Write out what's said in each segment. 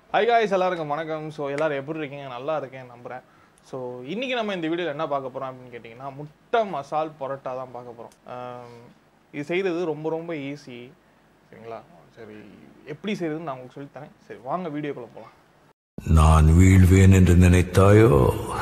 High guys எல்லாருக்கும் வணக்கம் so எல்லாரும் எப்படி இருக்கீங்க நல்லா இருக்கேன் நம்புகிறேன் ஸோ இன்றைக்கி நம்ம இந்த வீடியோவில் என்ன பார்க்க போகிறோம் அப்படின்னு கேட்டிங்கன்னா முட்டை மசால் பரோட்டா தான் பார்க்க போகிறோம் இது செய்கிறது ரொம்ப ரொம்ப ஈஸி சரிங்களா சரி எப்படி செய்கிறதுன்னு நான் உங்களுக்கு சொல்லித்தரேன் சரி வாங்க வீடியோக்குள்ளே போகலாம் நான் வீழ்வேன் என்று நினைத்தாயோ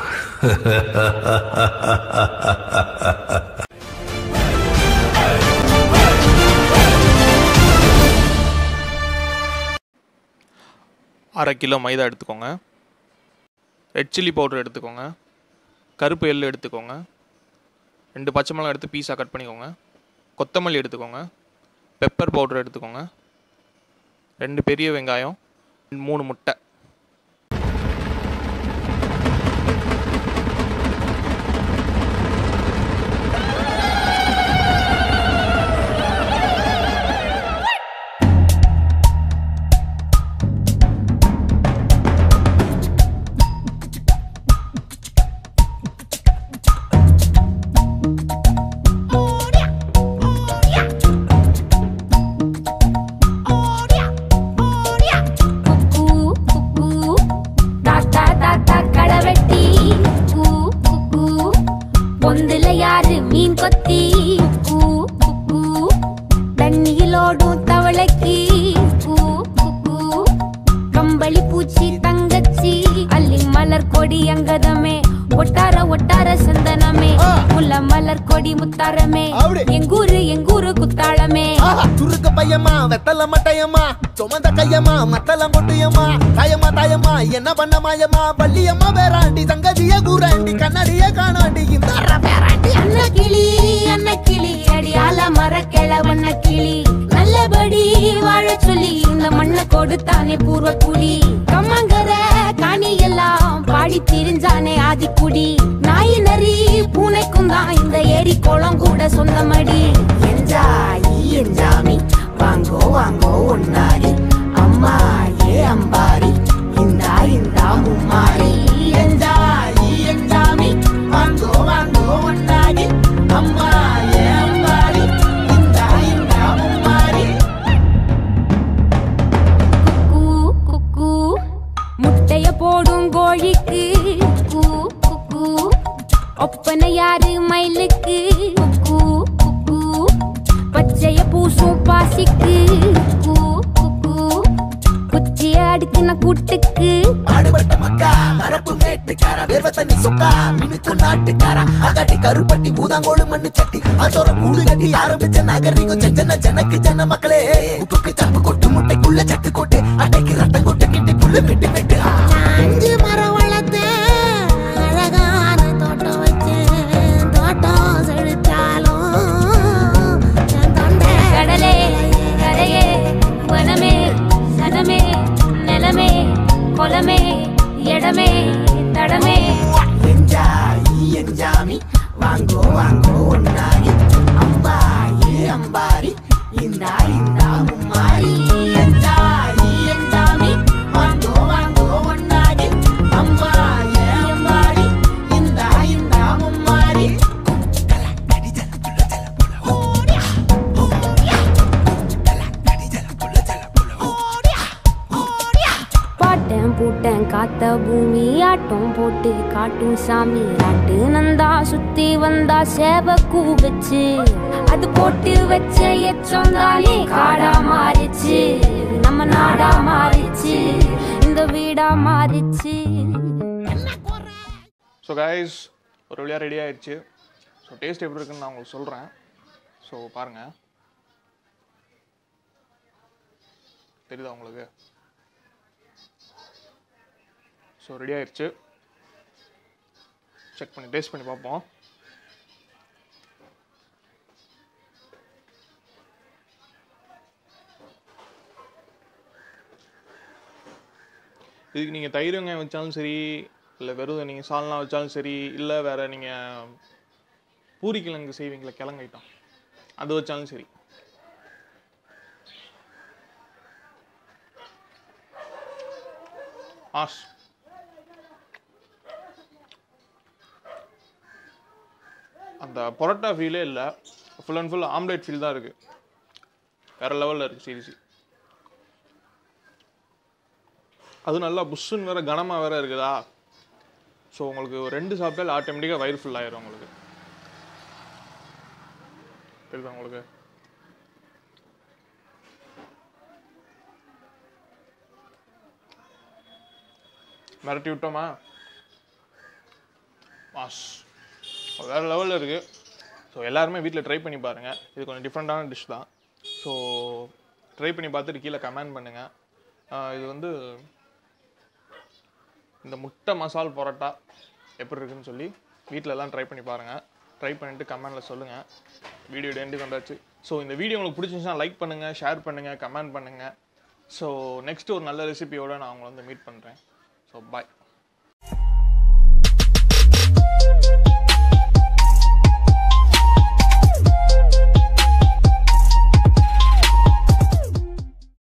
அரை கிலோ மைதா எடுத்துக்கோங்க ரெட் சில்லி பவுடர் எடுத்துக்கோங்க கருப்பு எள்ளு எடுத்துக்கோங்க ரெண்டு பச்சை மிளகா எடுத்து பீஸாக கட் பண்ணிக்கோங்க கொத்தமல்லி எடுத்துக்கோங்க பெப்பர் பவுடர் எடுத்துக்கோங்க ரெண்டு பெரிய வெங்காயம் மூணு முட்டை குக்கு, குக்கு, தாத்தா, தாத்தா, களவெட்டி. குக்கு, குக்கு, பொந்துல யாரு மீன் கொத்தி குக்கு, குக்கு, தண்ணியில் ஓடும் தவளைக்கு குக்கு, குக்கு, கம்பளி பூச்சி தங்கச்சி அள்ளி மலர் கொடி அங்கதமே ஒட்டார ஒட்டார சந்தனமே முல்ல மலர் கொடி முத்தாரமே அப்படி. எங்கூரு எங்கூரு குத்தாளமே ஆஹா, சுருக்கு பையமா வெத்தல மட்டையம்மா சுமந்த கையம்மா மத்தல மொட்டையம்மா தாயம்மா தாயம்மா என்ன பண்ண மாயம்மா பள்ளியம்மா வேறாண்டி சங்கதிய கூறாண்டி கண்ணாடிய காணாண்டி இந்த பேராண்டி அன்ன கிளி அன்ன கிளி அடியால மரக்கிழ வண்ண கிளி நல்லபடி வாழ சொல்லி இந்த மண்ணை கொடுத்தானே பூர்வ குடி கம்மங்கர காணி எல்லாம் பாடி திரிஞ்சானே ஆதிக்குடி நாய் நரி பூனைக்கும் தான் இந்த ஏரி குளம் கூட சொந்தமடி என்ஜாய் என்ஜாமி வாங்கோ வாங்கோ ஒன்னாரி அம்மா ஏ அம்பாரி இந்தா இந்தா மும்மாரி என்ஜாய் என்ஜாமி வாங்கோ வாங்கோ ஒன்னாரி அம்மா ஏ அம்பாரி இந்தா இந்தா மும்மாரி குக்கு குக்கு முட்டைய போடும் கோழிக்கு குக்கு குக்கு ஒப்பனை யாரு மயிலுக்கு குக்கு குக்கு பச்சைய பூசும் பாசிக்கு குக்கு குக்கு குச்சிய அடுக்கின கூட்டுக்கு ஆடுபட்ட மக்கா மரப்பு மேட்டுக்கார வேர்வ தண்ணி சொக்கா மினுக்கு நாட்டுக்கார அகாட்டி கருப்பட்டி பூதாங்கோடு மண்ணு சட்டி அதோட கூடு கட்டி ஆரம்பிச்ச நாகரிகம் செஞ்சன ஜனக்கு ஜன மக்களே உப்புக்கு சப்பு கொட்டு முட்டைக்குள்ள சட்டு கொட்டு அட்டைக்கு ரத்தம் கொட்டு கிட்டி புல்லு வெட்டு வெட்டு அஞ்சு மரம் வளர்த்தேன் அழகான தோட்டம் வச்சேன் தோட்டம் செழித்தாலும் என் தொண்டை கடலே கரையே வனமே சனமே நிலமே குலமே இடமே தடமே என்ஜாய் என்ஜாமி வாங்கோ வாங்கோ ஒன்னாரி அம்பா ஏ அம்பாரி இந்தா இந்தா மும்மாரி என்ஜாய் என்ஜாமி வாங்கோ வாங்கோ ஒன்னாரி அம்பா ஏ அம்பாரி இந்தா இந்தா மும்மாரி பாட்டேன் பூட்டேன் காத்த பூமி ஆட்டம் போட்டு காட்டும் சாமி ராட்டு நந்தா சுத்தி வந்தா சேவ கூ வச்சு அது போட்டு வச்ச எச்சம் தானே காடா மாறிச்சு நம்ம நாடா மாறிச்சு இந்த வீடா மாறிச்சு ஸோ கைஸ் ஒரு வழியாக ரெடி ஆயிடுச்சு ஸோ டேஸ்ட் எப்படி இருக்குன்னு நான் உங்களுக்கு சொல்கிறேன் ஸோ பாருங்கள் தெரியுதா உங்களுக்கு ஸோ ரெடி ஆயிடுச்சு செக் பண்ணி டேஸ்ட் பண்ணி பார்ப்போம் இதுக்கு நீங்கள் தயிர் வெங்காயம் வச்சாலும் சரி இல்லை வெறும் நீங்கள் சால்னா வச்சாலும் சரி இல்லை வேறு நீங்கள் பூரி கிழங்கு செய்வீங்களா கிழங்கு ஐட்டம் அது வச்சாலும் சரி ஆஸ் அந்த பரோட்டா ஃபீலே இல்லை full and full omelette feel தான் இருக்குது வேறு லெவலில் இருக்குது சீரியஸ்லி அது நல்லா புஷ்ஷுன்னு வேற கனமாக வேற இருக்குதா ஸோ உங்களுக்கு ஒரு ரெண்டு சாப்பிட்டால் ஆட்டோமேட்டிக்காக வயிறு ஃபுல் ஆயிரும் உங்களுக்கு தெரியுதா உங்களுக்கு மிரட்டி விட்டோமா மாஸ் வேறு லெவலில் இருக்குது ஸோ எல்லாருமே வீட்டில் ட்ரை பண்ணி பாருங்கள் இது கொஞ்சம் டிஃப்ரெண்ட்டான டிஷ் தான் ஸோ ட்ரை பண்ணி பார்த்துட்டு கீழே கமெண்ட் பண்ணுங்கள் இது வந்து இந்த முட்டை மசால் பரோட்டா எப்படி இருக்குன்னு சொல்லி வீட்டில் எல்லாம் ட்ரை பண்ணி பாருங்கள் ட்ரை பண்ணிவிட்டு கமெண்டில் சொல்லுங்கள் வீடியோ டெண்டு வந்தாச்சு ஸோ இந்த வீடியோ உங்களுக்கு பிடிச்சிருந்துச்சுன்னா லைக் பண்ணுங்கள் ஷேர் பண்ணுங்கள் கமெண்ட் பண்ணுங்கள் ஸோ நெக்ஸ்ட் ஒரு நல்ல ரெசிபியோட நான் உங்களை வந்து மீட் பண்ணுறேன் ஸோ பாய்